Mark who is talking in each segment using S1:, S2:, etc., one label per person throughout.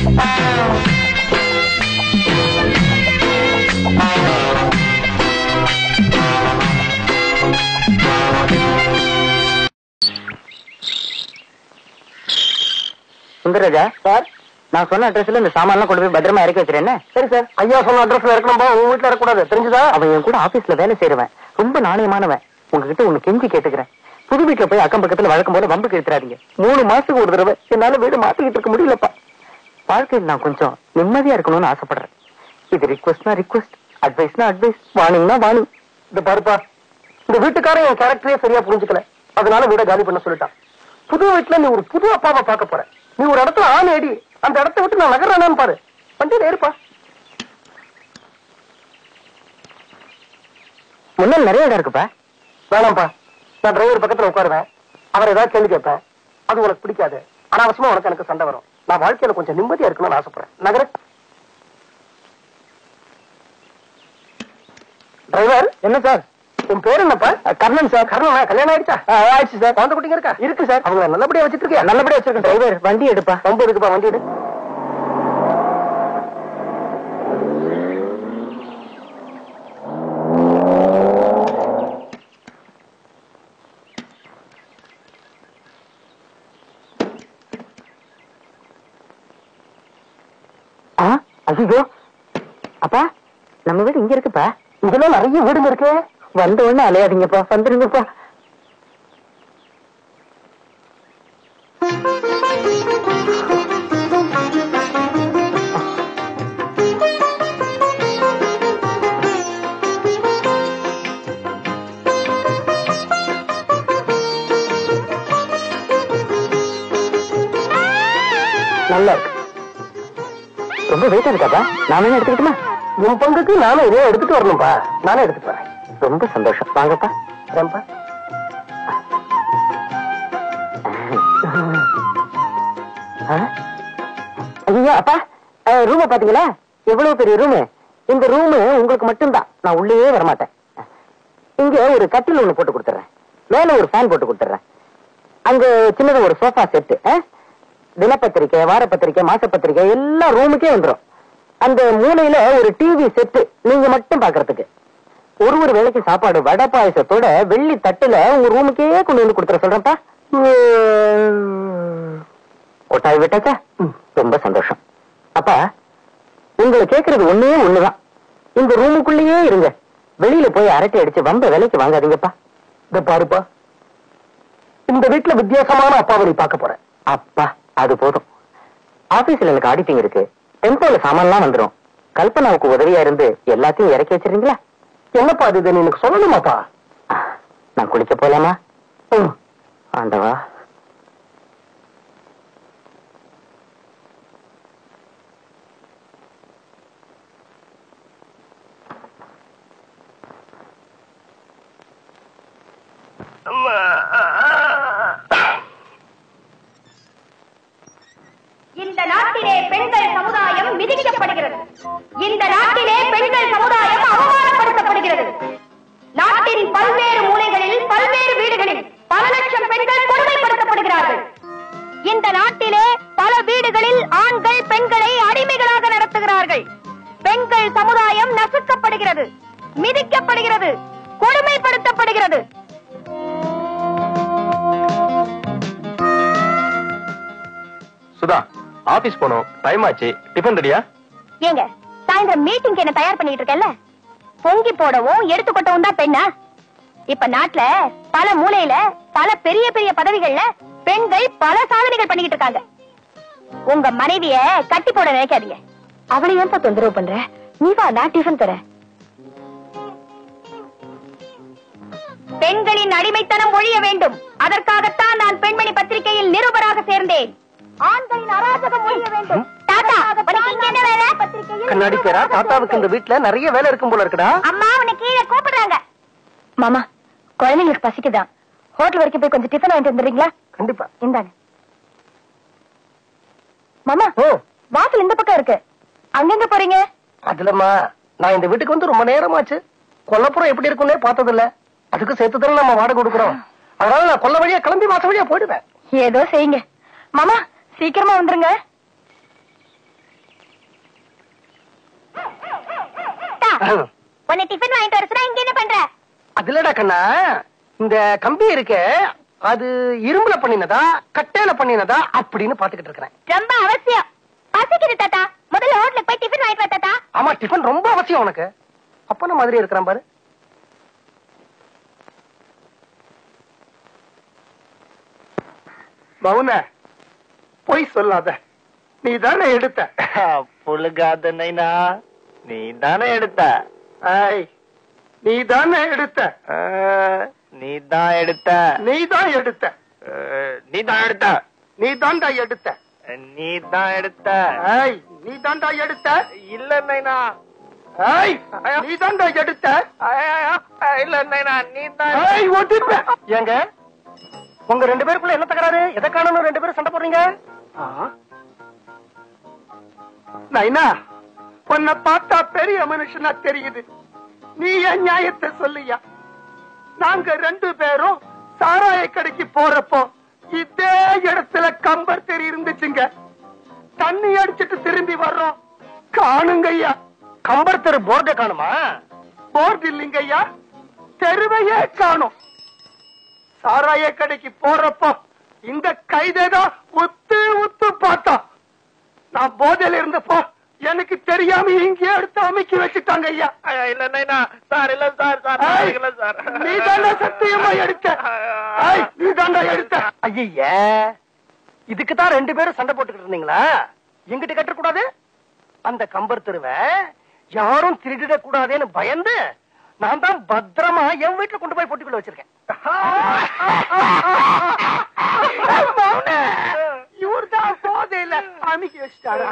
S1: Sundararaja sir நான் சொன்ன அட்ரஸ்ல இந்த சாமான்லாம் கொண்டு போய் பத்திரமா இறக்கி வச்சிருக்கேன் சரி சார் ஐயா சொன்ன அட்ரஸ்ல இருக்கணும்பா உங்க வீட்டுல இருக்கக்கூடாது தெரிஞ்சுதா அவன் என் கூட ஆபீஸ்ல வேலை செய்யறவன் ரொம்ப நாணயமானவன் உங்ககிட்ட ஒண்ணு கெஞ்சி கேட்டுக்கிறேன் புது வீட்டுல போய் அக்கம் பக்கத்துல வழக்கம் போல வம்பு கேட்கிறாதீங்க மூணு மாசத்துக்கு ஒரு தடவை என்னால வீடு மாத்திக்கிட்டு இருக்க முடியலப்பா வாழ்க்கையில் நான் கொஞ்சம் நிம்மதியா இருக்கணும்னு ஆசைப்படுறேன் இது ரிக்வஸ்ட்னா ரிக்வஸ்ட் அட்வைஸ்னா அட்வைஸ் வார்னிங்னா வார்னிங் இந்த பாருப்பா இந்த வீட்டுக்காரன் என் கேரக்டரே சரியா புரிஞ்சுக்கல அதனால வீட காலி பண்ண சொல்லிட்டான் புது வீட்டுல நீ ஒரு புது அப்பாவை பார்க்க போற நீ ஒரு இடத்துல ஆணி அடி அந்த இடத்த விட்டு நான் நகர்றானு பாரு வண்டியில ஏறுப்பா முன்னால் நிறைய இடம் இருக்குப்பா வேணாம்ப்பா நான் டிரைவர் பக்கத்துல உட்காருவேன் அவர் ஏதாவது கேள்வி கேட்பேன் அது உனக்கு பிடிக்காது அனாவசியமா உனக்கு எனக்கு சண்டை வரும் நான் வாழ்க்கையில கொஞ்சம் நிம்மதியா இருக்கணும்னு ஆசைப்படுறேன் நகர டிரைவர் என்ன சார் உன் பேர் என்னப்பா கர்ணன் சார் கர்ணன் கல்யாணம் ஆயிடுச்சா ஆயிடுச்சு சார் குழந்தை குட்டிங்க இருக்கா இருக்கு சார் அவங்க நல்லபடியா வச்சிட்டு இருக்கியா நல்லபடியா வச்சிருக்கேன் டிரைவர் வண்டி எடுப்பா ரொம்ப இருக்குப்பா வண்டி எடு ஆ ஐயோ அப்பா நம்ம வீடு இங்க இருக்குப்பா இதெல்லாம் நிறைய வீடுங்க இருக்கு வந்த உடனே அலையாதீங்கப்பா வந்துருங்கப்பா நல்லா இருக்கு ரொம்ப வெயிட்டா இருக்காப்பா நானே எடுத்துக்கிட்டுமா உன் பங்குக்கு நானும் இதே எடுத்துட்டு வரணும்பா நானே எடுத்துட்டு வரேன் ரொம்ப சந்தோஷம் வாங்கப்பா வரேன்ப்பா ஐயா அப்பா ரூம பாத்தீங்களா எவ்வளவு பெரிய ரூமு இந்த ரூமு உங்களுக்கு மட்டும்தான் நான் உள்ளேயே வரமாட்டேன் இங்க ஒரு கட்டில் ஒண்ணு போட்டு கொடுத்துறேன் மேல ஒரு ஃபேன் போட்டு கொடுத்துறேன் அங்க சின்னதா ஒரு சோஃபா செட்டு தினப்பத்திரிக்கை வாரப்பத்திரிக்கை மாசப்பத்திரிக்கை எல்லாம் ரூமுக்கே வந்துரும் அந்த மூலையில ஒரு டிவி செட்டு நீங்க மட்டும் பாக்குறதுக்கு ஒரு ஒரு வேளைக்கு சாப்பாடு வடை பாயசத்தோட வெள்ளி தட்டுல உங்க ரூமுக்கே கொண்டு வந்து கொடுத்துற சொல்றேன்ப்பா ஒட்டாய் விட்டாச்சா ரொம்ப சந்தோஷம் அப்பா உங்களை கேக்குறது ஒண்ணே ஒண்ணுதான் இந்த ரூமுக்குள்ளேயே இருங்க வெளியில போய் அரட்டை அடிச்சு வம்ப விலைக்கு வாங்காதீங்கப்பா இந்த பாருப்பா இந்த வீட்டுல வித்தியாசமான அப்பாவை நீ பார்க்க போற அப்பா அது போதும் ஆபீஸ்ல எனக்கு ஆடிட்டிங் இருக்கு டெம்போல சாமான்லாம் வந்துரும் கல்பனாவுக்கு உதவியா இருந்து எல்லாத்தையும் இறக்கி வச்சிருந்தீங்களா என்னப்பா அது இதை நீ எனக்கு சொல்லணுமாப்பா நான் குளிக்க போலாமா ஆண்டவா
S2: இந்த நாட்டிலே பெண்கள் சமுதாயம் மிதிக்கப்படுகிறது இந்த நாட்டிலே பெண்கள் சமுதாயம் அவமானப்படுத்தப்படுகிறது நாட்டின் பல்வேறு மூலைகளில் பல்வேறு வீடுகளில் பல லட்சம் பெண்கள் கொடுமைப்படுத்தப்படுகிறார்கள் இந்த நாட்டிலே பல வீடுகளில் ஆண்கள் பெண்களை அடிமைகளாக நடத்துகிறார்கள் பெண்கள் சமுதாயம் நசுக்கப்படுகிறது மிதிக்கப்படுகிறது கொடுமைப்படுத்தப்படுகிறது
S3: சுதா ஆபீஸ் போனோம் டைம் ஆச்சு டிஃபன் ரெடியா
S2: ஏங்க சாயந்தரம் மீட்டிங்க்கு என்ன தயார் பண்ணிட்டு இருக்கேன்ல பொங்கி போடவும் எடுத்து கொட்டவும் தான் பெண்ணா இப்ப நாட்டுல பல மூலையில பல பெரிய பெரிய பதவிகள்ல பெண்கள் பல சாதனைகள் பண்ணிக்கிட்டு இருக்காங்க உங்க மனைவிய கட்டி போட நினைக்காதீங்க அவளை ஏன் தொந்தரவு பண்ற நீ வா நான் டிஃபன் தரேன் பெண்களின் அடிமைத்தனம் ஒழிய வேண்டும் அதற்காகத்தான் நான் பெண்மணி பத்திரிகையில் நிருபராக சேர்ந்தேன் ஆண்களின் அராஜகம் ஒழிய வேண்டும் தாத்தா உனக்கு இங்க என்ன வேலை பத்திரிகையில்
S1: கண்ணாடி பேரா தாத்தாவுக்கு இந்த வீட்டுல நிறைய வேலை இருக்கும் போல இருக்குடா
S2: அம்மா உன்னை கீழே கூப்பிடுறாங்க மாமா குழந்தைங்களுக்கு பசிக்குதான் ஹோட்டல் வரைக்கும் போய் கொஞ்சம் டிஃபன் வாங்கிட்டு வந்துடுறீங்களா
S1: கண்டிப்பா
S2: இந்தாங்க மாமா
S1: ஓ
S2: வாசல் இந்த பக்கம் இருக்கு அங்கெங்க போறீங்க
S1: அதுலம்மா நான் இந்த வீட்டுக்கு வந்து ரொம்ப நேரமாச்சு கொல்லப்புறம் எப்படி இருக்குன்னே பார்த்தது இல்ல அதுக்கு சேர்த்து தானே நம்ம வாடகை கொடுக்குறோம் அதனால நான் கொல்ல வழியா கிளம்பி மாச வழியா போயிடுவேன்
S2: ஏதோ செய்யுங்க மாமா சீக்கிரமா வந்துருங்க தா, உன்னை டிஃபன் வாங்கிட்டு வர சொன்னா இங்க என்ன பண்ற
S4: அதுலடா கண்ணா இந்த கம்பி இருக்கே அது இரும்புல பண்ணினதா கட்டையில பண்ணினதா அப்படின்னு பாத்துக்கிட்டு இருக்கிறேன்
S2: ரொம்ப அவசியம் பசிக்குது தாத்தா முதல்ல ஹோட்டலுக்கு போய் டிஃபன் வாங்கிட்டு வா தாத்தா
S4: ஆமா டிஃபன் ரொம்ப அவசியம் உனக்கு அப்பன மாதிரி இருக்கிறான் பாரு மௌன பொய் சொல்லாத நீ தானே எடுத்த
S3: புழுகாத நைனா நீ தானே எடுத்த
S4: ஐய் நீ தானே எடுத்த
S3: நீ தான் எடுத்த
S4: நீ தான் எடுத்த
S3: நீ தான் எடுத்த
S4: நீ தான்டா எடுத்த
S3: நீ தான் எடுத்த
S4: ஐய் நீ தான்டா எடுத்த
S3: இல்ல நைனா
S4: ஐய் நீ தான்டா எடுத்த
S3: இல்ல நைனா நீ தான்
S4: ஏய், ஒட்டிப்ப. ஏங்க உங்க ரெண்டு பேருக்குள்ள என்ன தகராறு எதை காணணும் ரெண்டு பேரும் சண்டை போடுறீங்க நைனா உன்னை பார்த்தா பெரிய மனுஷனா தெரியுது நீ என் நியாயத்தை சொல்லியா நாங்க ரெண்டு பேரும் சாராய கடைக்கு போறப்போ இதே இடத்துல கம்பர் தெரி இருந்துச்சுங்க தண்ணி அடிச்சிட்டு திரும்பி வர்றோம் காணுங்கய்யா கம்பர் தெரு போர்டை காணுமா போர்டு இல்லைங்கய்யா தெருவையே காணும் சாராய கடைக்கு போறப்போ இந்த கைதேதான் உத்து உத்து பார்த்தா நான் போதையில இருந்தப்போ எனக்கு தெரியாம இங்கே எடுத்து அமைக்கி வச்சுட்டாங்க ஐயா
S3: இல்ல நைனா சார் இல்ல சார் சார்
S4: ஏய்,
S3: இல்ல சார்
S4: நீ தாண்டா சத்தியமா எடுத்த ஏய், நீ தாண்டா எடுத்த ஐய இதுக்கு தான் ரெண்டு பேரும் சண்டை போட்டுக்கிட்டு இருந்தீங்களா எங்கிட்ட கட்டக்கூடாது அந்த கம்பர் தெருவை யாரும் திருடிட கூடாதேன்னு பயந்து நான் தான் பத்திரமா என் வீட்டுல கொண்டு போய் பொட்டிக்குள்ள வச்சிருக்கேன் இவர் தான் போதையில அமைக்கி வச்சுட்டாரா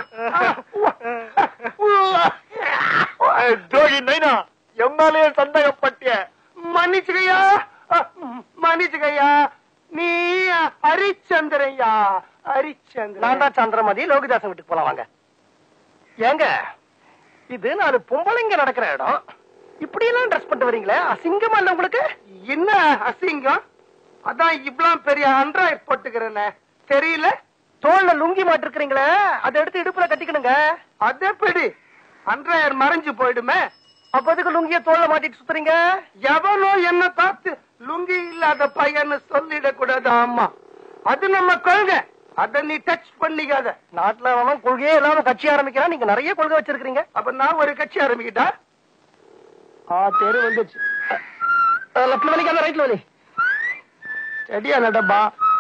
S3: ஜோகி நைனா எம்மாலேயே சந்தேகப்பட்டிய
S4: மன்னிச்சுக்கையா மன்னிச்சுக்கையா நீ ஹரிச்சந்திரையா ஹரிச்சந்திரன் நான் தான் சந்திரமதி லோகிதாசன் வீட்டுக்கு போலாம் வாங்க ஏங்க இது நாலு பொம்பளைங்க நடக்கிற இடம் இப்படி எல்லாம் ட்ரெஸ் பண்ணிட்டு வரீங்களே அசிங்கமா இல்ல உங்களுக்கு என்ன அசிங்கம் அதான் இவ்வளவு பெரிய அண்ட்ராய்ட் போட்டுக்கிறேன்னு தெரியல தோல்ல லுங்கி மாட்டிருக்கிறீங்களே அதை எடுத்து இடுப்புல கட்டிக்கணுங்க அது எப்படி அண்ட்ராயர் மறைஞ்சு போயிடுமே அப்ப அதுக்கு லுங்கிய தோல்ல மாட்டிட்டு சுத்துறீங்க எவனோ என்ன பார்த்து லுங்கி இல்லாத பையன்னு சொல்லிடக்கூடாது அம்மா அது நம்ம கொள்கை அத நீ டச் பண்ணிக்காத நாட்டுல அவன் கொள்கையே இல்லாம கட்சி ஆரம்பிக்கிறான் நீங்க நிறைய கொள்கை வச்சிருக்கீங்க அப்ப நான் ஒரு கட்சி ஆரம்பிக்கிட்டா ஆ தெரு வந்துச்சு லெப்ட்ல வலிக்காம ரைட்ல வலி செடியா நடப்பா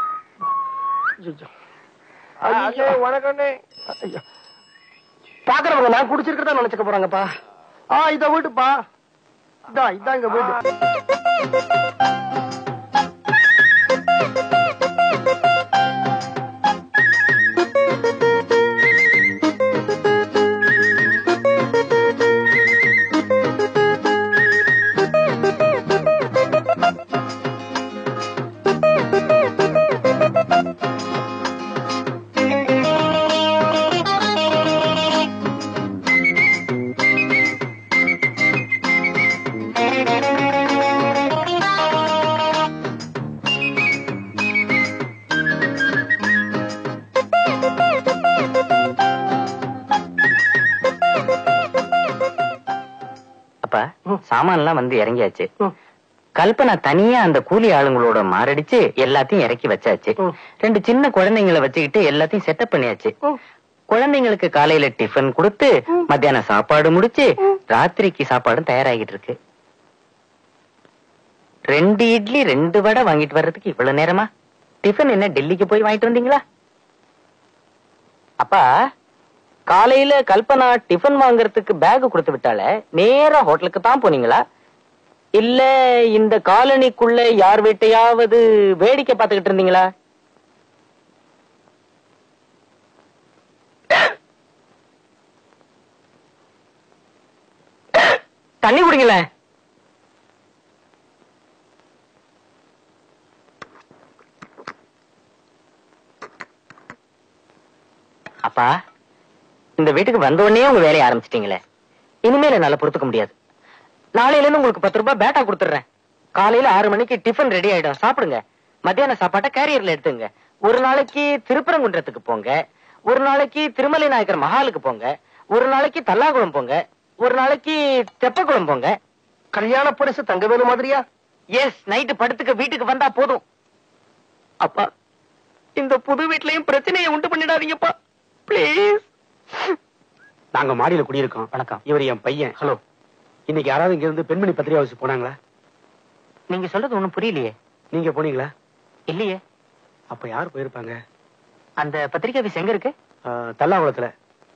S4: ஐயோ வணக்கண்ணே ஐயோ பாக்குறவங்க நான் குடிச்சிருக்கிறதா நினைச்சுக்க போறாங்கப்பா ஆ இத வீட்டுப்பா இதான் இதான் இங்க வீடு
S1: அப்ப சாமான் எல்லாம் வந்து இறங்கியாச்சு
S4: ம்.
S1: கல்பனா தனியா அந்த கூலி ஆளுங்களோட மாரடிச்சு எல்லாத்தையும் இறக்கி வச்சாச்சு
S4: ம்.
S1: ரெண்டு சின்ன குழந்தைங்களை வச்சுக்கிட்டு எல்லாத்தையும் செட்டப் பண்ணியாச்சு
S4: ம்.
S1: குழந்தைங்களுக்கு காலையில டிஃபன் கொடுத்து மத்தியானம் சாப்பாடு முடிச்சு ராத்திரிக்கு சாப்பாடும் தயாராகிட்டு இருக்கு ரெண்டு இட்லி ரெண்டு வடை வாங்கிட்டு வர்றதுக்கு இவ்வளவு நேரமா டிஃபன் என்ன டெல்லிக்கு போய் வாங்கிட்டு வந்தீங்களா அப்பா காலையில கல்பனா டிஃபன் வாங்குறதுக்கு பேக் கொடுத்து விட்டால நேரா ஹோட்டலுக்கு தான் போனீங்களா இல்ல இந்த காலனிக்குள்ள யார் வீட்டையாவது வேடிக்கை பார்த்துக்கிட்டு இருந்தீங்களா தண்ணி குடிங்களேன் அப்பா இந்த வீட்டுக்கு வந்த உடனே உங்க வேலையை ஆரம்பிச்சிட்டீங்களே இனிமேல என்னால பொறுத்துக்க முடியாது நாளையில இருந்து உங்களுக்கு பத்து ரூபாய் பேட்டா கொடுத்துறேன் காலையில ஆறு மணிக்கு டிஃபன் ரெடி ஆயிடும் சாப்பிடுங்க மத்தியான சாப்பாட்டை கேரியர்ல எடுத்துங்க ஒரு நாளைக்கு திருப்பரங்குன்றத்துக்கு போங்க ஒரு நாளைக்கு திருமலை நாயக்கர் மஹாலுக்கு போங்க ஒரு நாளைக்கு தல்லாகுளம் போங்க ஒரு நாளைக்கு தெப்பக்குளம் போங்க
S4: கல்யாண பரிசு தங்கவேலு மாதிரியா
S1: எஸ் நைட்டு படுத்துக்க வீட்டுக்கு வந்தா போதும் அப்பா இந்த புது வீட்லயும் பிரச்சனையை உண்டு பண்ணிடாதீங்கப்பா ப்ளீஸ்
S5: நாங்க மாடியில குடியிருக்கோம்
S1: வணக்கம்.
S5: இவர் என் பையன் ஹலோ இன்னைக்கு யாராவது இங்க இருந்து பெண்மணி பத்திரிகை ஆஃபீஸ் போனாங்களா
S1: நீங்க சொல்றது ஒண்ணும் புரியலையே
S5: நீங்க போனீங்களா
S1: இல்லையே
S5: அப்ப யார் போயிருப்பாங்க
S1: அந்த பத்திரிக்கை ஆபீஸ் எங்க இருக்கு
S5: ஆ, தல்லாகுளத்துல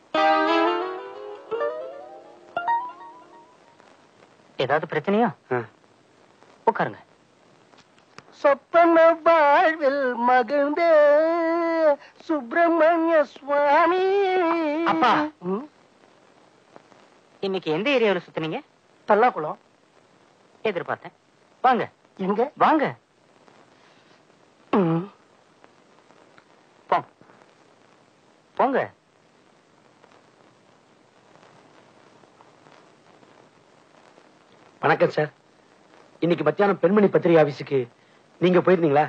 S1: ஏதாவது பிரச்சனையா
S5: ஆ.
S1: உட்காருங்க
S4: சொப்பன வாழ்வில் மகிழ்ந்த சுப்பிரமணிய சுவாமி
S1: அப்பா.
S4: ம்,
S1: இன்னைக்கு எந்த ஏரியாவில் சுத்துனீங்க
S4: தல்லாக்குளம்
S1: எதிர்பார்த்தேன் வாங்க
S4: எங்க
S1: வாங்க
S4: ம்,
S1: போங்க போங்க
S5: வணக்கம் சார் இன்னைக்கு மத்தியானம் பெண்மணி பத்திரிகை ஆபீஸுக்கு நீங்க போயிருந்தீங்களா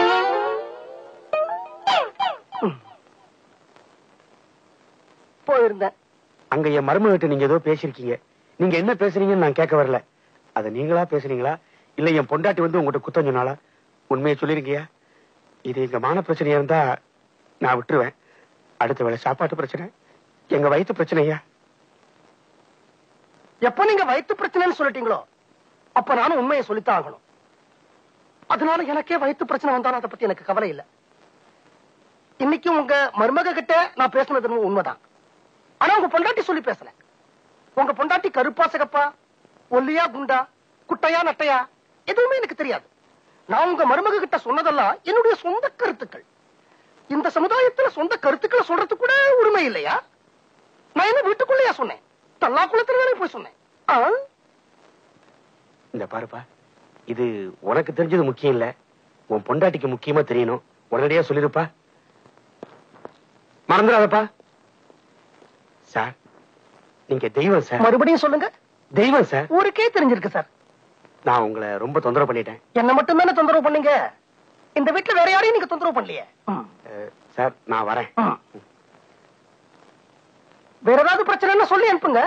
S4: போயிருந்தேன்
S5: அங்க என் மருமகிட்ட நீங்க ஏதோ பேசிருக்கீங்க நீங்க என்ன பேசுறீங்கன்னு நான் கேட்க வரல அத நீங்களா பேசுறீங்களா இல்ல என் பொண்டாட்டி வந்து உங்ககிட்ட குத்தம் சொன்னாலா உண்மையை சொல்லிருக்கியா இது எங்க மான பிரச்சனையா இருந்தா நான் விட்டுருவேன் அடுத்த வேளை சாப்பாட்டு பிரச்சனை எங்க வயிற்று பிரச்சனையா
S4: எப்ப நீங்க வயிற்று பிரச்சனைன்னு சொல்லிட்டீங்களோ அப்ப நானும் உண்மையை சொல்லித்தான் ஆகணும் அதனால எனக்கே வயிற்று பிரச்சனை வந்தாலும் அதை பத்தி எனக்கு கவலை இல்ல இன்னைக்கு உங்க மருமக கிட்ட நான் பேசுனது என்னமோ உண்மைதான் ஆனா உங்க பொண்டாட்டி சொல்லி பேசல உங்க பொண்டாட்டி கருப்பா சிகப்பா ஒல்லியா குண்டா குட்டையா நட்டையா எதுவுமே எனக்கு தெரியாது நான் உங்க மருமக கிட்ட சொன்னதெல்லாம் என்னுடைய சொந்த கருத்துக்கள் இந்த சமுதாயத்துல சொந்த கருத்துக்களை சொல்றதுக்கு கூட உரிமை இல்லையா நான் என்ன வீட்டுக்குள்ளேயா சொன்னேன் தல்லா குளத்துல தானே போய் சொன்னேன் ஆ?
S5: இந்த பாருப்பா இது உனக்கு தெரிஞ்சது முக்கியம் இல்ல உன் பொண்டாட்டிக்கு முக்கியமா தெரியணும் உடனடியா சொல்லிருப்பா மறந்துடாதப்பா சார் நீங்க தெய்வம் சார்
S4: மறுபடியும் சொல்லுங்க
S5: தெய்வம் சார்
S4: ஊருக்கே தெரிஞ்சிருக்கு சார்
S5: நான் உங்களை ரொம்ப தொந்தரவு பண்ணிட்டேன்
S4: என்ன மட்டும் தானே தொந்தரவு பண்ணீங்க இந்த வீட்டுல வேற யாரையும் நீங்க தொந்தரவு பண்ணலையே ம்.
S5: அஹ், சார் நான் வரேன்
S4: ம். வேற ஏதாவது பிரச்சனைன்னா சொல்லி அனுப்புங்க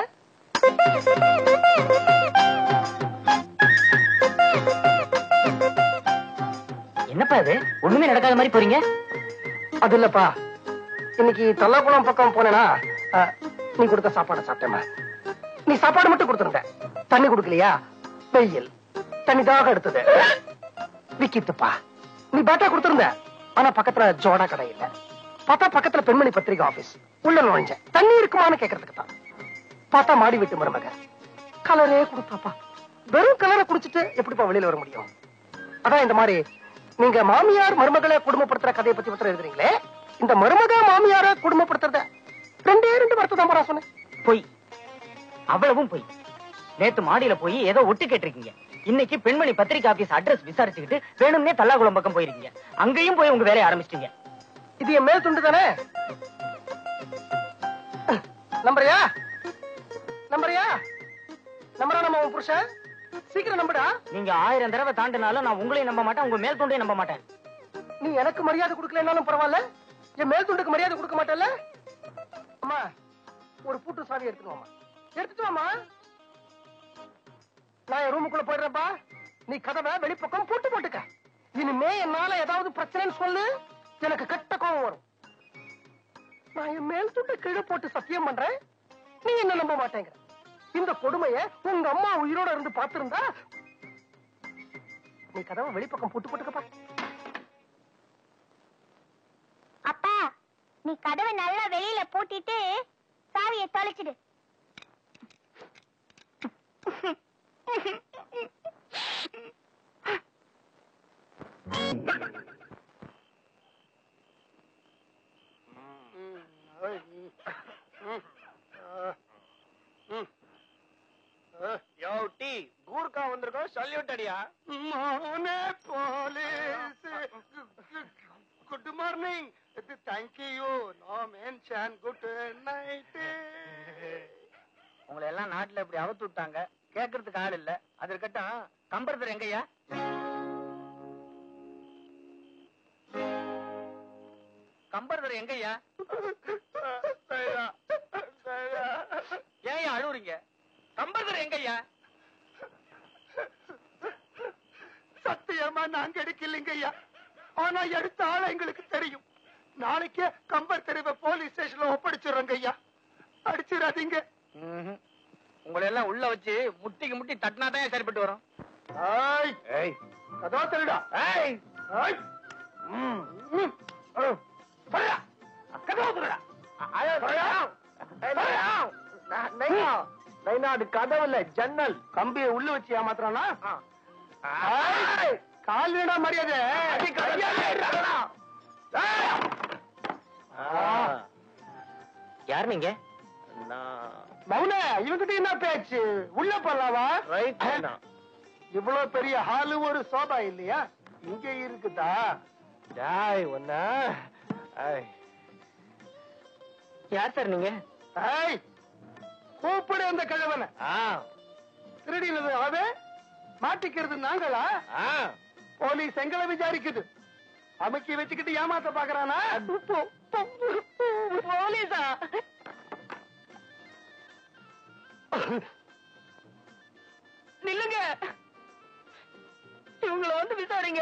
S1: என்னப்பா இது ஒண்ணுமே நடக்காத மாதிரி போறீங்க
S4: அது இல்லப்பா இன்னைக்கு தல்லாக்குளம் பக்கம் போனேனா ஆ, நீ கொடுத்த சாப்பாடை சாப்பிட்டேமா நீ சாப்பாடு மட்டும் கொடுத்துருந்த தண்ணி கொடுக்கலையா வெயில் தண்ணி தாக எடுத்தது விக்கித்துப்பா நீ பேட்டா கொடுத்திருந்த ஆனா பக்கத்துல ஜோடா கடை இல்ல பார்த்தா பக்கத்துல பெண்மணி பத்திரிகை ஆபீஸ் உள்ள நுழைஞ்சேன் தண்ணி இருக்குமான்னு கேக்குறதுக்கு தான் பார்த்தா மாடி வீட்டு மருமக கலரே கொடுத்தாப்பா வெறும் கலரை குடிச்சிட்டு எப்படிப்பா வெளியில வர முடியும் அதான் இந்த மாதிரி நீங்க மாமியார் மருமகளை குடும்பப்படுத்துற கதையை பத்தி பத்திரம் எழுதுறீங்களே இந்த மருமக மாமியார குடும்பப்படுத்துறத ரெண்டே ரெண்டு வார்த்தை தான் நான் சொன்னேன்
S1: பொய் அவ்வளவும் பொய் நேத்து மாடியில போய் ஏதோ ஒட்டு கேட்டிருக்கீங்க இன்னைக்கு பெண்மணி பத்திரிகை ஆபீஸ் அட்ரஸ் விசாரிச்சுக்கிட்டு வேணும்னே தல்லாகுளம் பக்கம் போயிருக்கீங்க அங்கேயும் போய் உங்க வேலையை ஆரம்பிச்சிட்டீங்க
S4: இது என் மேல் துண்டு தானே நம்புறியா நம்புறியா நம்புறா நம்ம உன் புருஷன் சீக்கிரம் நம்புடா
S1: நீங்க ஆயிரம் தடவை தாண்டினாலும் நான் உங்களையும் நம்ப மாட்டேன் உங்க மேல் தொண்டையும் நம்ப மாட்டேன்
S4: நீ எனக்கு மரியாதை கொடுக்கலனாலும் பரவாயில்ல என் மேல் துண்டுக்கு மரியாதை கொடுக்க மாட்டேல்ல அம்மா ஒரு பூட்டு சாவி எடுத்துட்டு வாம்மா எடுத்துட்டு வாம்மா நான் என் ரூமுக்குள்ள போயிடுறேன்ப்பா நீ கதவை வெளிப்பக்கம் பூட்டு போட்டுக்க இனிமே என்னால ஏதாவது பிரச்சனைன்னு சொல்லு எனக்கு கெட்ட கோவம் வரும் நான் என் மேல் துண்டை கீழே போட்டு சத்தியம் பண்றேன் நீ என்ன நம்ப மாட்டேங்கிற இந்த கொடுமைய உங்க அம்மா உயிரோட இருந்து பார்த்திருந்தா நீ கதவை வெளிப்பக்கம் பூட்டு போட்டுக்கப்பா
S2: அப்பா நீ கதவை நல்லா வெளியில பூட்டிட்டு சாவியை தொலைச்சிடு
S3: யோட்டி கூர்க்கா வந்திருக்கோம் சல்யூட் அடியா
S4: மோனே police good morning thank you no mention good night
S1: உங்களை எல்லாம் நாட்டுல இப்படி அவுத்து விட்டாங்க கேக்குறதுக்கு ஆள் இல்ல அது இருக்கட்டும் கம்பரத்தர் எங்கய்யா கம்பரத்தர் எங்கய்யா ஏன் அழுவுறீங்க
S3: கம்பர்தர் எங்கய்யா
S4: சத்தியமா நாங்க எடுக்கலைங்க ஐயா ஆனா எடுத்த ஆள எங்களுக்கு தெரியும் நாளைக்கே கம்பர் தெருவை போலீஸ் ஸ்டேஷன்ல ஒப்படைச்சிடுறோங்க ஐயா அடிச்சிடாதீங்க
S3: உங்களை எல்லாம் உள்ள வச்சு முட்டிக்கு முட்டி தட்டினா தான் சரிப்பட்டு வரும்
S4: ஏய் கதோ திருடா ஏய் ஏய் ம் ம் ம் சொல்லுடா கதோ திருடா நைனாடு கதவு இல்ல ஜன்னல் கம்பியை உள்ள வச்சு ஏமாத்துறானா ஏய், கால் வீடா மரியாதை
S1: யார் நீங்க
S4: மௌன இவங்கிட்ட என்ன பேச்சு உள்ள போலாவா இவ்வளவு பெரிய ஹாலு ஒரு சோபா இல்லையா இங்க இருக்குதா
S3: டாய் ஒன்னா
S1: யார் சார் நீங்க
S4: ஏய் கூப்பிடு அந்த கிழவனை திருடினது அவன் மாட்டிக்கிறது நாங்களா போலீஸ் எங்களை விசாரிக்குது அமுக்கி வச்சுக்கிட்டு ஏமாத்த பாக்குறானா
S2: போலீஸா நில்லுங்க இவங்கள வந்து விசாரிங்க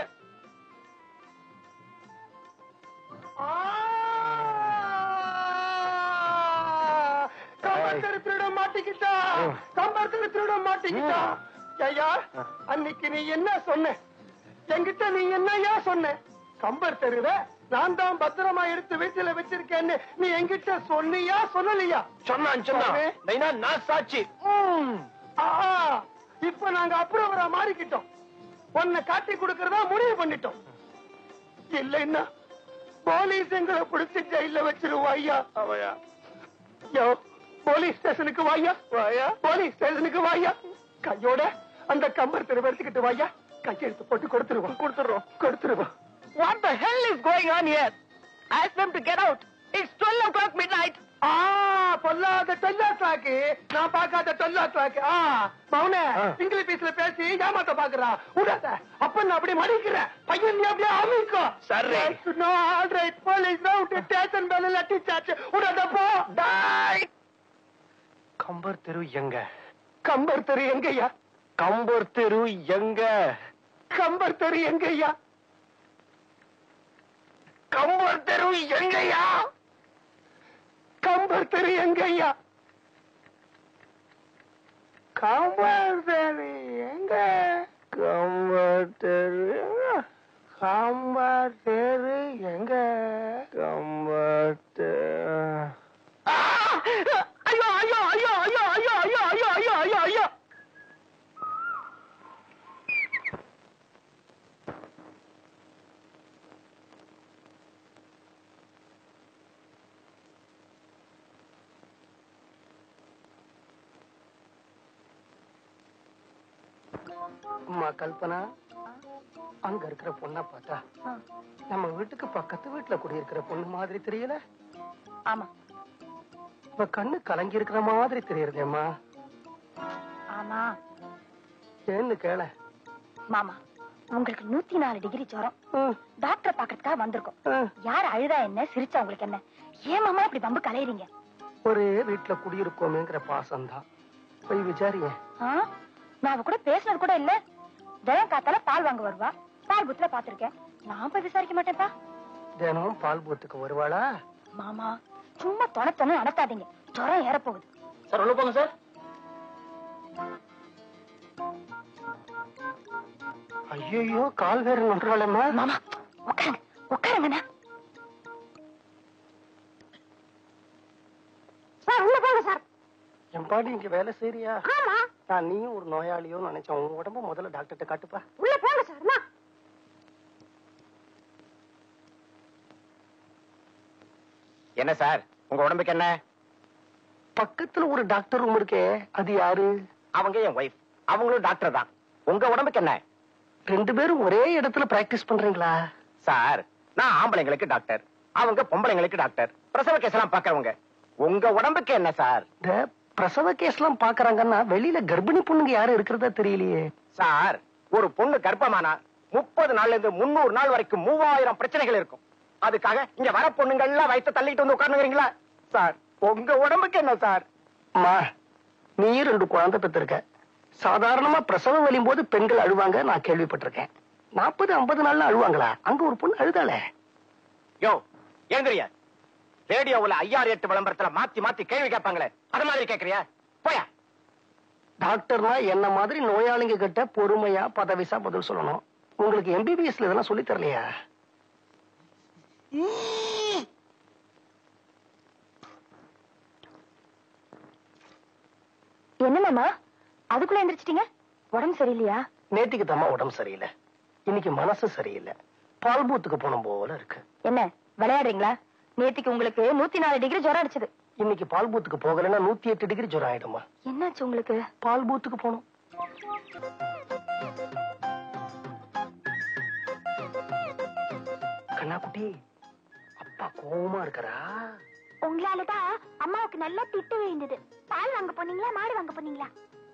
S4: கம்பர் திருட மாட்டிக்கிட்டா கம்பர் திருட மாட்டிக்கிட்டா ஐயா அன்னைக்கு நீ என்ன சொன்ன என்கிட்ட நீ என்னையா சொன்ன கம்பர் தெருவ நான் தான் பத்திரமா எடுத்து வீட்டுல வச்சிருக்கேன்னு நீ என்கிட்ட சொன்னியா சொல்லலையா
S3: சொன்னான் சொன்னான்
S4: சாமி.
S3: நைனா நான் சாட்சி
S4: ஆஹா, இப்ப நாங்க அப்புறவரா மாறிக்கிட்டோம் உன்னை காட்டி கொடுக்கறதா முடிவு பண்ணிட்டோம் இல்லைன்னா போலீஸ் எங்களை பிடிச்சி ஜெயில வச்சிருவா ஐயா
S3: அவயா
S4: யோ போலீஸ் ஸ்டேஷனுக்கு வாயா வாயா போலீஸ் ஸ்டேஷனுக்கு வாயா கையோட அந்த கம்பர் தெருவை எடுத்துக்கிட்டு வாயா கையெழுத்து போட்டு கொடுத்துருவோம் கொடுத்துருவோம் கொடுத்துருவோம்
S2: What the hell is going on here? Ask them to get out. It's 12 o'clock midnight.
S4: ஆ பொல்லாத டொல்லா ட்ராக்கு நான் பார்க்காத டொல்லா ட்ராக்கு ஆ மௌன இங்கிலீஷ் பீஸ்ல பேசி ஏமாத்த பாக்குறா விடாத அப்ப நான் அப்படி மடிக்கிறேன் பையன் நீ அப்படியே அமைக்கோ
S3: சரி.
S4: நோ ஆல் ரைட் போலீஸ் ரவுட் ஸ்டேஷன் மேல லட்டி சாச்சு விடாத போ டாய்
S3: கம்பர் தெரு எங்க
S4: கம்பர் தெரு எங்கய்யா
S3: கம்பர் தெரு எங்க
S4: கம்பர் தெரு எங்கய்யா
S3: கம்பர் தெரு எங்கயா
S4: கம்பர் தெரு எங்கய்யா கம்பர் தெரு எங்க
S3: கம்பர் தெரு
S4: கம்பர் தெரு எங்க
S3: கம்பர் தெரு
S4: ஐயோ ஐயோ ஐயோ ஐயோ ஐயோ ஐயோ ஐயோ ஐயோ ஐயோ ஐயோ அம்மா கல்பனா அங்க இருக்கிற பொண்ண பார்த்தா நம்ம வீட்டுக்கு பக்கத்து வீட்டுல குடியிருக்கிற பொண்ணு மாதிரி தெரியல
S2: ஆமா
S4: இப்ப கண்ணு கலங்கி இருக்கிற மாதிரி தெரியறதேம்மா
S2: ஆமா
S4: ஏன்னு கேள
S2: மாமா உங்களுக்கு நூத்தி நாலு டிகிரி ஜுரம் டாக்டர் பாக்கிறதுக்காக வந்திருக்கோம் யார் அழுதா என்ன சிரிச்சா உங்களுக்கு என்ன ஏன் மாமா இப்படி பம்பு கலையறீங்க
S4: ஒரே வீட்டுல குடியிருக்கோமேங்கிற பாசம்தான் போய் விசாரிங்க
S2: ஆ? நான் அவ கூட பேசினது கூட இல்ல தினம் காத்தால பால் வாங்க வருவா பால் புத்துல பாத்திருக்கேன் நான் போய் விசாரிக்க மாட்டேன்ப்பா
S4: தினம் பால் பூத்துக்கு வருவாளா
S2: மாமா சும்மா தொண தொண நடத்தாதீங்க ஜுரம் ஏற போகுது
S3: சார் உள்ள போங்க சார்
S4: ஐயோ கால் வேற நன்றாளம்மா
S2: மாமா உட்காருங்க உட்காருங்கண்ணா சார் உள்ள போங்க சார்
S4: என் பாடி இங்க வேலை செய்யறியா
S2: ஆமா
S4: நான் நீயும் ஒரு நோயாளியோ நினைச்சேன் உன் உடம்ப முதல்ல டாக்டர்கிட்ட காட்டுப்பா
S2: உள்ள போங்க சார் அண்ணா.
S3: என்ன சார் உங்க உடம்புக்கு என்ன
S4: பக்கத்துல ஒரு டாக்டர் ரூம் இருக்கே அது யாரு
S3: அவங்க என் ஒய்ஃப் அவங்களும் டாக்டர் தான் உங்க உடம்புக்கு என்ன
S4: ரெண்டு பேரும் ஒரே இடத்துல பிராக்டிஸ் பண்றீங்களா
S3: சார் நான் ஆம்பளைங்களுக்கு டாக்டர் அவங்க பொம்பளைங்களுக்கு டாக்டர் பிரசவ கேஸ் எல்லாம் பாக்குறவங்க உங்க உடம்புக்கு என்ன சார்
S4: இந்த பிரசவ கேஸ் எல்லாம் பாக்குறாங்கன்னா வெளியில கர்ப்பிணி பொண்ணுங்க யாரும் இருக்கிறதா தெரியலையே
S3: சார் ஒரு பொண்ணு கர்ப்பமானா முப்பது நாள்ல இருந்து முன்னூறு நாள் வரைக்கும் மூவாயிரம் பிரச்சனைகள் இருக்கும் அதுக்காக இங்க வர பொண்ணுங்க எல்லாம் வயிற்று தள்ளிட்டு வந்து உட்கார்ந்துக்கிறீங்களா சார் உங்க உடம்புக்கு என்ன சார்
S4: அம்மா நீ ரெண்டு குழந்தை பெற்றிருக்க சாதாரணமா பிரசவம் வலியும் போது பெண்கள் அழுவாங்க நான் கேள்விப்பட்டிருக்கேன் நாற்பது ஐம்பது நாள்ல அழுவாங்களா அங்க ஒரு பொண்ணு அழுதாளே
S3: யோ ஏந்திரியா ரேடியோவுல ஐயாறு எட்டு விளம்பரத்துல மாத்தி மாத்தி கேள்வி கேட்பாங்களே அது மாதிரி கேக்குறியா போயா
S4: டாக்டர்னா என்ன மாதிரி நோயாளிங்க கிட்ட பொறுமையா பதவிசா பதில் சொல்லணும் உங்களுக்கு எம்பிபிஎஸ்ல இதெல்லாம் சொல்லி தரலையா
S2: என்ன மாமா அதுக்குள்ள எந்திரிச்சிட்டீங்க உடம்பு சரியில்லையா
S4: நேத்திக்கு தம்மா உடம்பு சரியில்லை இன்னைக்கு மனசு சரியில்லை பால் பூத்துக்கு போன போல இருக்கு
S2: என்ன விளையாடுறீங்களா நேத்திக்கு உங்களுக்கு நூத்தி நாலு டிகிரி ஜுரம் அடிச்சது
S4: இன்னைக்கு பால் பூத்துக்கு போகலைன்னா நூத்தி எட்டு டிகிரி ஜுரம் ஆயிடுமா
S2: என்னாச்சு உங்களுக்கு
S4: பால் பூத்துக்கு போகணும் கண்ணாக்குட்டி அப்பா கோவமா இருக்கறா
S2: உங்களாலதான் அம்மாவுக்கு நல்லா திட்டு விழுந்தது பால் வாங்க போனீங்களா மாடு வாங்க போனீங்களா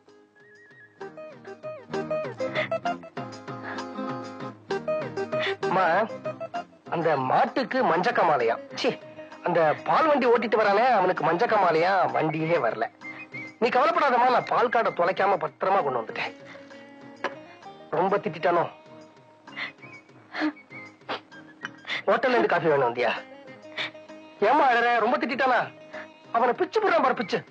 S4: அம்மா அந்த மாட்டுக்கு மஞ்சக்க மாலையா சி அந்த பால் வண்டி ஓட்டிட்டு வரானே அவனுக்கு மஞ்சக்க மாலையா வண்டியே வரல நீ கவலைப்படாதம்மா நான் பால் கார்டை தொலைக்காம பத்திரமா கொண்டு வந்துட்டேன் ரொம்ப திட்டானோ ஹோட்டல்ல இருந்து காஃபி வேணும் வந்தியா ஏமா அழற ரொம்ப திட்டானா அவனை பிச்சு போடுறான் பாரு பிச்சு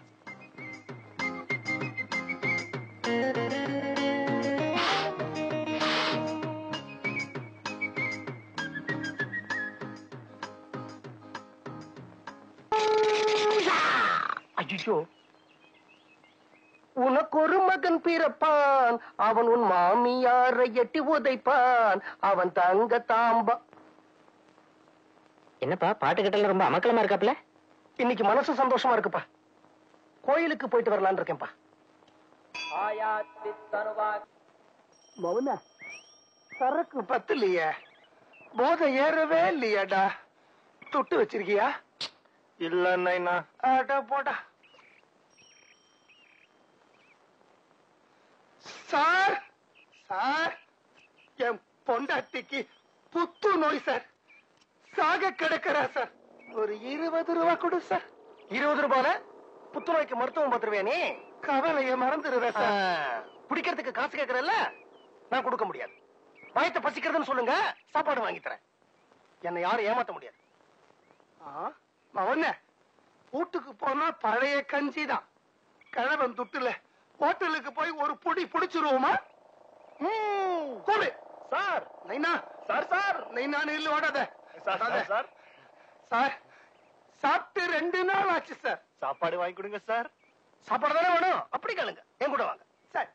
S4: ஐயோ உனக்கு ஒரு மகன் பிறப்பான் அவன் உன் மாமியாரை எட்டி உதைப்பான் அவன் தங்க தாம்பா
S1: என்னப்பா பாட்டு கட்டல ரொம்ப அமக்கலமா இருக்காப்ல
S4: இன்னைக்கு மனசு சந்தோஷமா இருக்குப்பா கோயிலுக்கு போயிட்டு வரலான்னு இருக்கேன்ப்பா மௌன சரக்கு பத்து இல்லையே போதை ஏறவே இல்லையாடா தொட்டு வச்சிருக்கியா இல்ல நைனா ஆட்டா போடா சார் சார் என் பொண்டாட்டிக்கு புத்து நோய் சார் சாக கிடக்கிறா சார் ஒரு இருபது ரூபா கொடு சார் இருபது ரூபால புத்துநோய்க்கு மருத்துவம் பார்த்துருவியா நீ கவலைய மறந்துடுவேன் சார் குடிக்கிறதுக்கு காசு கேட்கறல்ல நான் கொடுக்க முடியாது வயத்தை பசிக்கிறதுன்னு சொல்லுங்க சாப்பாடு வாங்கி தரேன் என்னை யாரும் ஏமாத்த முடியாது அவன வீட்டுக்கு போனா பழைய கஞ்சி தான் கிழவன் துட்டுல ஹோட்டலுக்கு போய் ஒரு பொடி புடிச்சிருவோமா கூடு சார் நைனா சார் சார் நைனா நில்லு ஓடாத ஓடாத.
S3: சார்
S4: சார் சாப்பிட்டு ரெண்டு நாள் ஆச்சு சார்
S3: சாப்பாடு வாங்கி கொடுங்க சார்
S4: சாப்பாடு தானே வேணும் அப்படி கேளுங்க என் கூட வாங்க சார்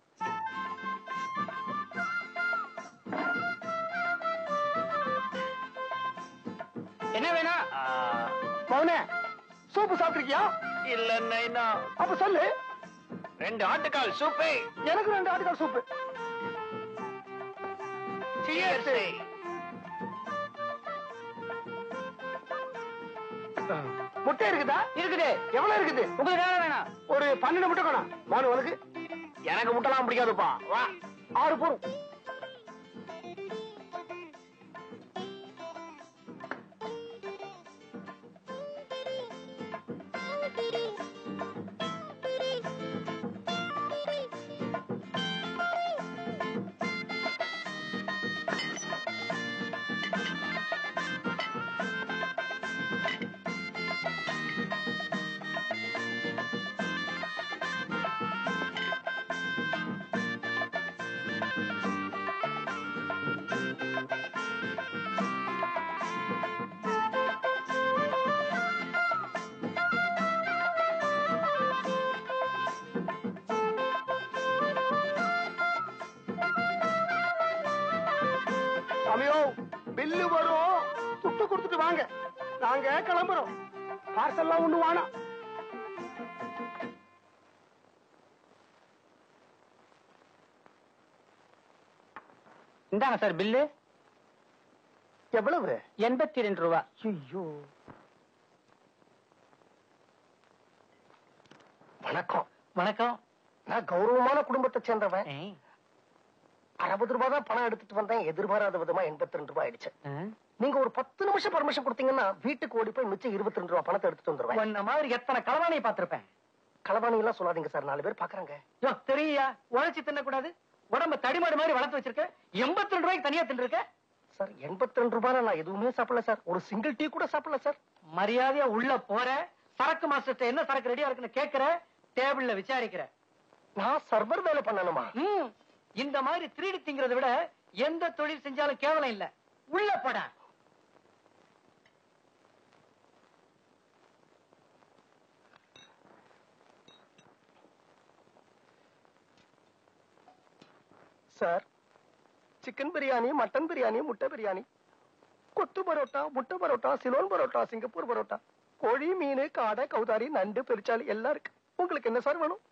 S3: என்ன வேணும்
S4: மௌனே சூப்பு சாப்பிட்டிருக்கியா
S3: இல்ல நைனா
S4: அப்ப சொல்லு
S3: ரெண்டு ஆட்டுக்கால் சூப்பு
S4: எனக்கு ரெண்டு ஆட்டுக்கால் சூப்பு
S3: Cheers.
S4: முட்டை இருக்குதா இருக்குது எவ்வளவு இருக்குது உங்களுக்கு வேணும் வேணாம் ஒரு பன்னெண்டு முட்டை வேணும் மௌனு உனக்கு
S3: எனக்கு முட்டெல்லாம் பிடிக்காதுப்பா வா
S4: ஆறு போரும் சாமியோ பில்லு வரும் துட்டு கொடுத்துட்டு வாங்க நாங்க கிளம்புறோம் பார்சல்லாம் ஒண்ணு வேணாம்
S1: இந்தாங்க சார் பில்லு
S4: எவ்வளவு
S1: எண்பத்தி ரெண்டு ரூபா
S4: ஐயோ வணக்கம்
S1: வணக்கம்
S4: நான் கௌரவமான குடும்பத்தை சேர்ந்தவன் அறுபது ரூபாய் தான் பணம் எடுத்துட்டு வந்தேன் எதிர்பாராத விதமா எண்பத்தி ரெண்டு ரூபாய் ஆயிடுச்சு நீங்க ஒரு பத்து நிமிஷம் பர்மிஷன் கொடுத்தீங்கன்னா வீட்டுக்கு ஓடி போய் மிச்சம் இருபத்தி ரெண்டு ரூபாய் பணத்தை எடுத்துட்டு வந்துருவேன்
S1: உன்ன மாதிரி எத்தனை களவாணியை பார்த்திருப்பேன்
S4: களவாணி எல்லாம் சொல்லாதீங்க சார் நாலு பேர் பாக்குறாங்க
S1: யோ தெரியா உழைச்சி தின்னக்கூடாது உடம்ப தடிமாடு மாதிரி வளர்த்து வச்சிருக்க எண்பத்தி ரெண்டு ரூபாய்க்கு தனியா தின்னுருக்க
S4: சார் எண்பத்தி ரெண்டு ரூபாய் நான் எதுவுமே சாப்பிடல சார் ஒரு சிங்கிள் டீ கூட சாப்பிடல சார்
S1: மரியாதையா உள்ள போற சரக்கு மாஸ்டர் என்ன சரக்கு ரெடியா இருக்குன்னு கேக்குற டேபிள்ல விசாரிக்கிற
S4: நான் சர்வர் வேலை பண்ணணுமா
S1: ம், இந்த மாதிரி திருடி திங்கிறத விட எந்த தொழில் செஞ்சாலும் கேவலம் இல்ல உள்ள போட
S4: sir chicken biryani mutton biryani முட்டை பிரியாணி கொத்து பரோட்டா முட்டை பரோட்டா சிலோன் பரோட்டா சிங்கப்பூர் பரோட்டா கோழி மீன் காடை கௌதாரி நண்டு பெருச்சாலி எல்லாம் இருக்கு உங்களுக்கு என்ன சார் வேணும்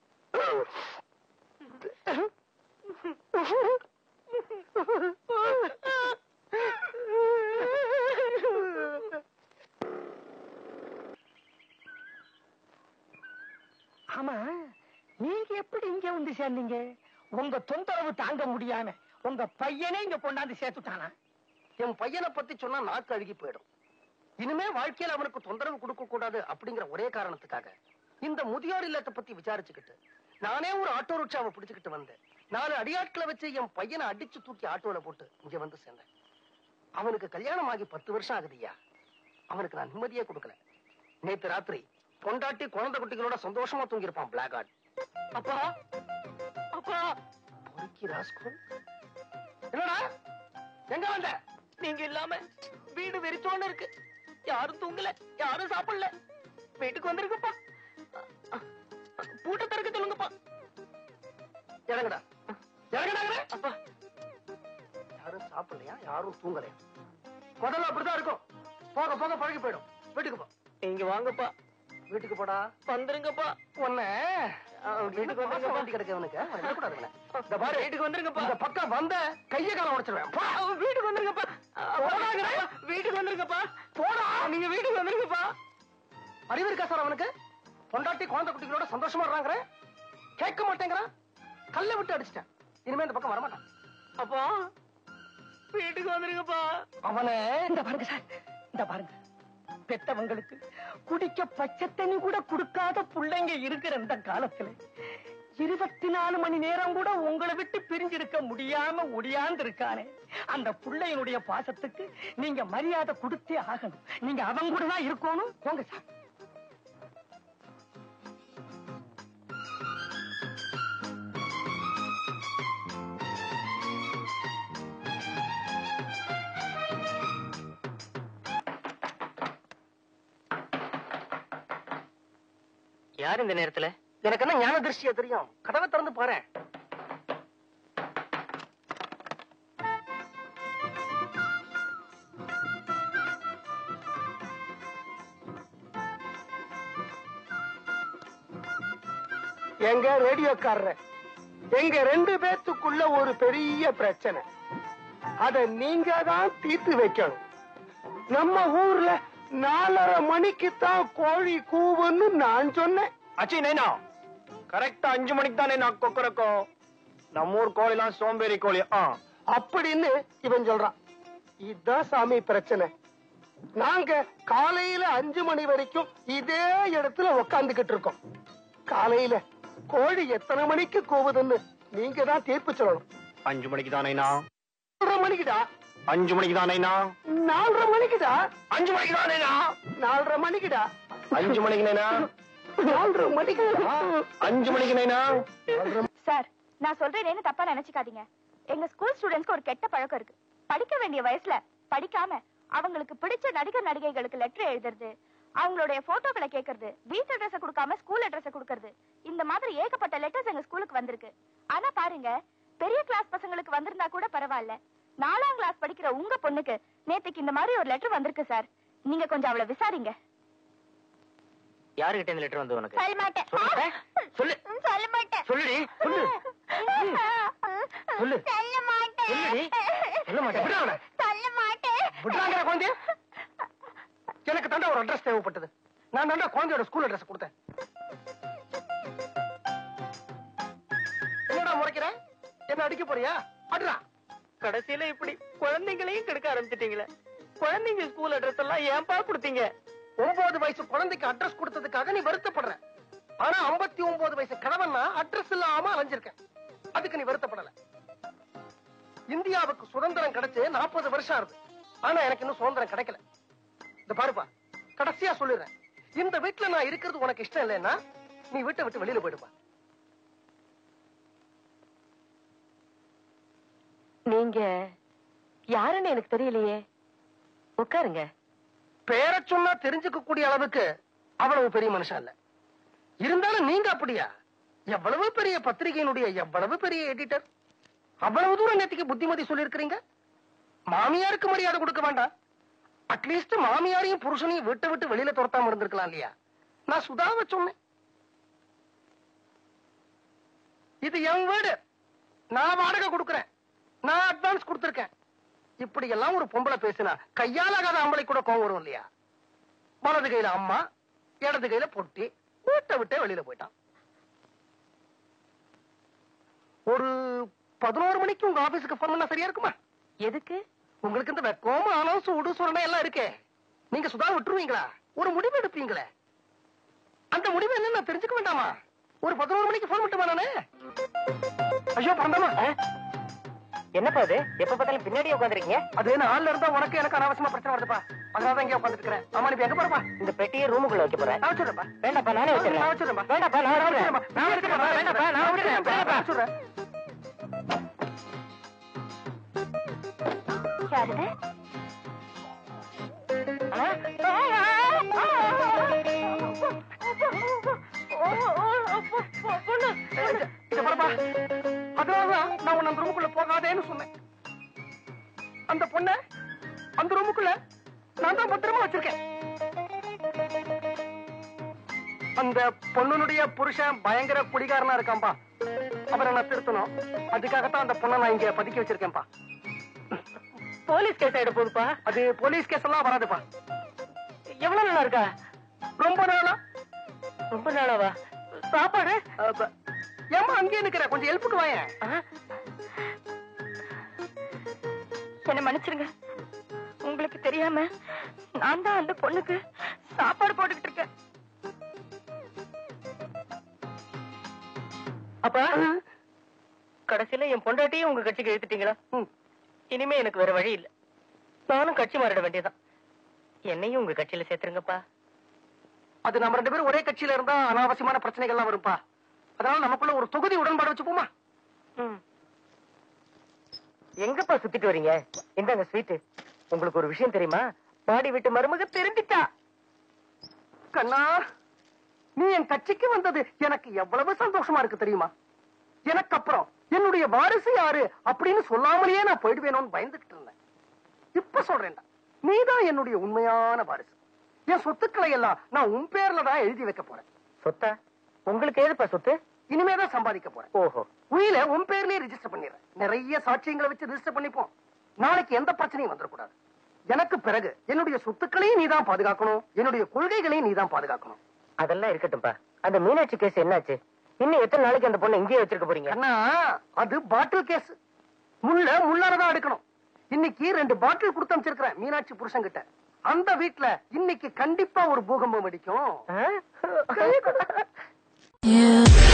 S1: ஆமா நீங்க எப்படி இங்க வந்து சேர்ந்தீங்க உங்க தொந்தரவு தாங்க முடியாம உங்க பையனே இங்க கொண்டாந்து சேர்த்துட்டானா
S4: என் பையனை பத்தி சொன்னா நாக்கு அழுகி போயிடும் இனிமே வாழ்க்கையில அவனுக்கு தொந்தரவு கொடுக்க கூடாது அப்படிங்கிற ஒரே காரணத்துக்காக இந்த முதியோர் இல்லத்தை பத்தி விசாரிச்சுக்கிட்டு நானே ஒரு ஆட்டோ ரிக்ஷாவை பிடிச்சுக்கிட்டு வந்தேன் நாலு அடியாட்களை வச்சு என் பையனை அடிச்சு தூக்கி ஆட்டோல போட்டு இங்க வந்து சேர்ந்தேன் அவனுக்கு கல்யாணம் ஆகி பத்து வருஷம் ஆகுதுய்யா அவனுக்கு நான் நிம்மதியே கொடுக்கல நேத்து ராத்திரி பொண்டாட்டி குழந்தை குட்டிகளோட சந்தோஷமா தூங்கியிருப்பான் பிளாக் ஆட் அப்பா அப்பா பொறுக்கி ராஸ்கோல் என்னடா எங்க வந்த நீங்க இல்லாம வீடு வெறிச்சோன்னு இருக்கு யாரும் தூங்கல யாரும் சாப்பிடல வீட்டுக்கு வந்திருக்குப்பா பூட்ட திறக்க சொல்லுங்கப்பா இறங்கடா இறங்கடாங்க அப்பா யாரும் சாப்பிடலையா யாரும் தூங்கலையா முதல்ல அப்படிதான் இருக்கும் போக போக பழகி போயிடும் வீட்டுக்கு போ இங்க வாங்கப்பா வீட்டுக்கு போடா வந்துருங்கப்பா உன்ன வீட்டுக்கு வந்துருங்க வண்டி கிடைக்க அவனுக்கு அவனை விடக்கூடாதுங்க. இந்த பாரு வீட்டுக்கு வந்துருங்கப்பா இந்த பக்கம் வந்த கைய காலம் உடைச்சிருவேன் போ. வீட்டுக்கு வந்துருங்கப்பா போடாங்கடா. வீட்டுக்கு வந்துருங்கப்பா போடா நீங்க வீட்டுக்கு வந்துருங்கப்பா அறிவு இருக்கா சார் அவனுக்கு பொண்டாட்டி குழந்தை குட்டிகளோட சந்தோஷமா இருக்காங்க கேட்க மாட்டேங்கிறான் கல்ல விட்டு அடிச்சிட்டேன் இனிமே இந்த பக்கம் வரமாட்டான் அப்பா வீட்டுக்கு வந்துருங்கப்பா அவனை
S1: இந்த பாருங்க சார் இந்த பாருங்க பெத்தவங்களுக்கு குடிக்க பச்சை தண்ணி கூட கொடுக்காத புள்ளைங்க இருக்கிற இந்த காலத்துல இருபத்தி நாலு மணி நேரம் கூட உங்களை விட்டு பிரிஞ்சிருக்க முடியாம ஒடியாந்து இருக்கானே அந்த புள்ளையினுடைய பாசத்துக்கு நீங்க மரியாதை கொடுத்தே ஆகணும் நீங்க அவன் கூட தான் இருக்கணும் போங்க சார்
S3: யார் இந்த நேரத்துல
S4: எனக்கு என்ன ஞான திருஷ்டியா தெரியும் கதவை திறந்து பாரு எங்க ரேடியோக்காரர் எங்க ரெண்டு பேத்துக்குள்ள ஒரு பெரிய பிரச்சனை அத நீங்க தான் தீர்த்து வைக்கணும் நம்ம ஊர்ல நாலரை மணிக்கு தான் கோழி கூவுன்னு நான் சொன்னேன்
S3: அச்சி நைனா கரெக்டா அஞ்சு மணிக்கு தானே நான் கொக்கரக்கோ நம்ம ஊர் கோழிலாம் சோம்பேறி கோழி ஆ
S4: அப்படின்னு இவன் சொல்றான் இதுதான் சாமி பிரச்சனை நாங்க காலையில அஞ்சு மணி வரைக்கும் இதே இடத்துல உக்காந்துகிட்டு இருக்கோம் காலையில கோழி எத்தனை மணிக்கு கூவுதுன்னு நீங்க தான் தீர்ப்பு சொல்லணும்
S3: அஞ்சு மணிக்கு தானேனா
S4: நாலரை மணிக்குடா
S3: அஞ்சு மணிக்கு தானேனா
S4: நாலரை மணிக்குடா
S3: அஞ்சு மணிக்கு தானேனா
S4: நாலரை மணிக்குடா
S3: அஞ்சு மணிக்கு நைனா
S4: நாலரை மணிக்கு
S3: அஞ்சு மணிக்கு நைனா
S2: சார் நான் சொல்றேன்னு தப்பா நினைச்சுக்காதீங்க எங்க ஸ்கூல் ஸ்டூடெண்ட்ஸ்க்கு ஒரு கெட்ட பழக்கம் இருக்கு படிக்க வேண்டிய வயசுல படிக்காம அவங்களுக்கு பிடிச்ச நடிகர் நடிகைகளுக்கு லெட்டர் எழுதுறது அவங்களுடைய போட்டோக்களை கேக்குறது வீட்டு அட்ரஸ் கொடுக்காம ஸ்கூல் அட்ரஸ் கொடுக்கறது இந்த மாதிரி ஏகப்பட்ட லெட்டர்ஸ் எங்க ஸ்கூலுக்கு வந்திருக்கு ஆனா பாருங்க பெரிய கிளாஸ் பசங்களுக்கு வந்திருந்தா கூட பரவாயில்ல நாலாம் கிளாஸ் படிக்கிற உங்க பொண்ணுக்கு நேத்துக்கு இந்த மாதிரி ஒரு லெட்டர் வந்திருக்கு சார் நீங்க கொஞ்சம் அவளை விசாரிங்க
S3: யாருகிட்ட இந்த லெட்டர் வந்து உனக்கு
S2: சொல்ல மாட்டேன்
S3: சொல்லு. சொல்லு.
S2: சொல்ல மாட்டேன்
S3: சொல்லுடி சொல்லு சொல்லு.
S2: சொல்ல மாட்டேன்
S3: சொல்லுடி. சொல்ல மாட்டேன். விடு அவனை.
S2: சொல்ல மாட்டேன்
S4: விட்டுறாங்கிற குழந்தைய எனக்கு தாண்டா ஒரு அட்ரஸ் தேவைப்பட்டது நான் தாண்டா குழந்தையோட ஸ்கூல் அட்ரஸ் கொடுத்தேன் என்னடா முறைக்கிற என்ன அடிக்க போறியா அடுறா
S1: கடைசியில இப்படி குழந்தைங்களையும் கெடுக்க ஆரம்பிச்சிட்டீங்களே குழந்தைங்க ஸ்கூல் அட்ரஸ் எல்லாம் ஏன்பா கொடுத்தீங்க
S4: ஒன்பது வயசு குழந்தைக்கு அட்ரஸ் கொடுத்ததுக்காக நீ வருத்தப்படுற ஆனா 59 ஒன்பது வயசு கணவன் அட்ரஸ் இல்லாம அலைஞ்சிருக்கேன் அதுக்கு நீ வருத்தப்படல இந்தியாவுக்கு சுதந்திரம் கிடைச்சு 40 வருஷம் ஆகுது ஆனா எனக்கு இன்னும் சுதந்திரம் கிடைக்கல இந்த பாருப்பா கடைசியா சொல்லிடுறேன் இந்த வீட்டுல நான் இருக்கிறது உனக்கு இஷ்டம் இல்லைன்னா நீ வீட்டை விட்டு வெளியில போயிடுப்பா
S6: நீங்க யாருன்னு எனக்கு தெரியலையே உட்காருங்க
S4: பேரை சொன்னா தெரிஞ்சுக்க கூடிய அளவுக்கு அவ்வளவு பெரிய மனுஷன் இல்ல இருந்தாலும் நீங்க அப்படியா எவ்வளவு பெரிய பத்திரிகையினுடைய எவ்வளவு பெரிய எடிட்டர் அவ்வளவு தூரம் நேத்திக்கு புத்திமதி சொல்லியிருக்கிறீங்க மாமியாருக்கு மரியாதை கொடுக்க வேண்டாம் அட்லீஸ்ட் மாமியாரையும் புருஷனையும் வீட்டை விட்டு வெளியில துரத்தாம இருந்திருக்கலாம் இல்லையா நான் சுதாவை சொன்னேன் இது என் வீடு நான் வாடகை கொடுக்கறேன் நான் அட்வான்ஸ் கொடுத்திருக்கேன் இப்படி எல்லாம் ஒரு பொம்பளை பேசினா கையாலாகாத ஆம்பளை கூட கோவம் வரும் இல்லையா வலது கையில அம்மா இடது கையில பொட்டி வீட்டை விட்டே வெளியில போயிட்டான் ஒரு பதினோரு மணிக்கு உங்க ஆபீஸுக்கு போன் பண்ணா சரியா இருக்குமா
S6: எதுக்கு
S4: உங்களுக்கு இந்த வெக்கம் ஆனம் சூடு சுரணை எல்லாம் இருக்கே நீங்க சுதா விட்டுருவீங்களா ஒரு முடிவு எடுப்பீங்களே அந்த முடிவு என்ன நான் தெரிஞ்சுக்க வேண்டாமா ஒரு பதினோரு மணிக்கு போன் மட்டுமா நானே ஐயோ பரந்தாமா
S1: என்னப்பா அது எப்ப பார்த்தாலும் பின்னாடியே உட்காந்துருக்கீங்க
S4: அது என்ன ஆள்ல இருந்தா உனக்கு எனக்கு அனாவசியமா பிரச்சனை வருதுப்பா அதனால தான் இங்கே உட்காந்துட்டு இருக்கிறேன் ஆமா நீ எங்க போறப்பா
S1: இந்த பெட்டியை ரூமுக்குள்ள வைக்க போறேன்
S4: நான் வச்சிடுறேன்ப்பா
S1: வேண்டாப்பா நானே
S4: நான்
S1: வச்சிடறேன்
S4: வச்சிடுறேன்ப்பா.
S1: வேண்டாப்பா நான்
S4: நான்
S1: வச்சிடறேன்
S4: வச்சிடுறேன்ப்பா. நான் வச்சிடுறேன்ப்பா.
S1: வேண்டாப்பா நான் வச்சிடறேன் வேண்டாப்பா
S4: வச்சிடுறேன்.
S2: யாருது
S4: இத பாருப்பா. அதனாலதான் நான் உன்னை அந்த ரூமுக்குள்ள போகாதேன்னு சொன்னேன் அந்த பொண்ண அந்த ரூமுக்குள்ள நான் தான் பத்திரமா வச்சிருக்கேன் அந்த பொண்ணுனுடைய புருஷன் பயங்கர குடிகாரனா இருக்கான்பா அவரை நான் திருத்தணும் அதுக்காகத்தான் அந்த பொண்ணை நான் இங்க பதுக்கி வச்சிருக்கேன்பா
S1: போலீஸ் கேஸ் ஆயிட போகுதுப்பா
S4: அது போலீஸ் கேஸ் எல்லாம் வராதுப்பா
S1: எவ்வளவு நாளா இருக்கா
S4: ரொம்ப நாளா
S1: ரொம்ப நாளாவா சாப்பாடு
S4: அப்ப, ஏம்மா அங்கேயே நிக்கிற கொஞ்சம் ஹெல்ப்புக்கு வாயேன்
S6: என்ன மன்னிச்சிருங்க உங்களுக்கு தெரியாம நான் தான் அந்த பொண்ணுக்கு சாப்பாடு போட்டுக்கிட்டு இருக்கேன்
S1: அப்பா கடைசியில என் பொண்டாட்டியும் உங்க கட்சிக்கு இழுத்துட்டீங்களா
S4: ம்.
S1: இனிமே எனக்கு வேற வழி இல்ல நானும் கட்சி மாறிட வேண்டியதுதான் என்னையும் உங்க கட்சியில சேர்த்துருங்கப்பா
S4: அது நம்ம ரெண்டு பேரும் ஒரே கட்சியில இருந்தா அனாவசியமான பிரச்சனைகள்லாம் வரும்பா அதனால நமக்குள்ள ஒரு தொகுதி உடன்பாடு வச்சுப்போமா
S1: ம். எங்கப்பா சுத்திட்டு வரீங்க இந்தாங்க ஸ்வீட் உங்களுக்கு ஒரு விஷயம் தெரியுமா பாடி விட்டு மருமக திரும்பிட்டா
S4: கண்ணா நீ என் கட்சிக்கு வந்தது எனக்கு எவ்வளவு சந்தோஷமா இருக்கு தெரியுமா எனக்கு அப்புறம் என்னுடைய வாரிசு யாரு அப்படின்னு சொல்லாமலேயே நான் போயிடுவேணும்னு பயந்துகிட்டு இருந்தேன் இப்ப சொல்றேன்டா நீதான் என்னுடைய உண்மையான வாரிசு என் சொத்துக்களை எல்லாம் நான் உன் பேர்ல தான் எழுதி வைக்க போறேன்
S1: சொத்தா உங்களுக்கு ஏதுப்பா சொத்து
S4: இனிமேதான் சம்பாதிக்க போறேன்
S1: ஓஹோ
S4: உயில உன் பேர்லயே ரிஜிஸ்டர் பண்ணிடுறேன் நிறைய சாட்சியங்களை வச்சு ரிஜிஸ்டர் பண்ணிப்போம் நாளைக்கு எந்த பிரச்சனையும் வந்துடக்கூடாது எனக்கு பிறகு என்னுடைய சொத்துக்களையும் நீதான் பாதுகாக்கணும் என்னுடைய கொள்கைகளையும் நீதான் பாதுகாக்கணும்
S1: அதெல்லாம் இருக்கட்டும்பா அந்த மீனாட்சி கேஸ் என்னாச்சு இன்னும் எத்தனை நாளைக்கு அந்த பொண்ணை இங்கேயே வச்சிருக்க போறீங்க
S4: அண்ணா அது பாட்டில் கேஸ் முள்ள முள்ளாலதான் எடுக்கணும் இன்னைக்கு ரெண்டு பாட்டில் கொடுத்து அமைச்சிருக்கிறேன் மீனாட்சி புருஷன் கிட்ட அந்த வீட்ல இன்னைக்கு கண்டிப்பா ஒரு பூகம்பம் வெடிக்கும்
S1: ஆ?
S7: You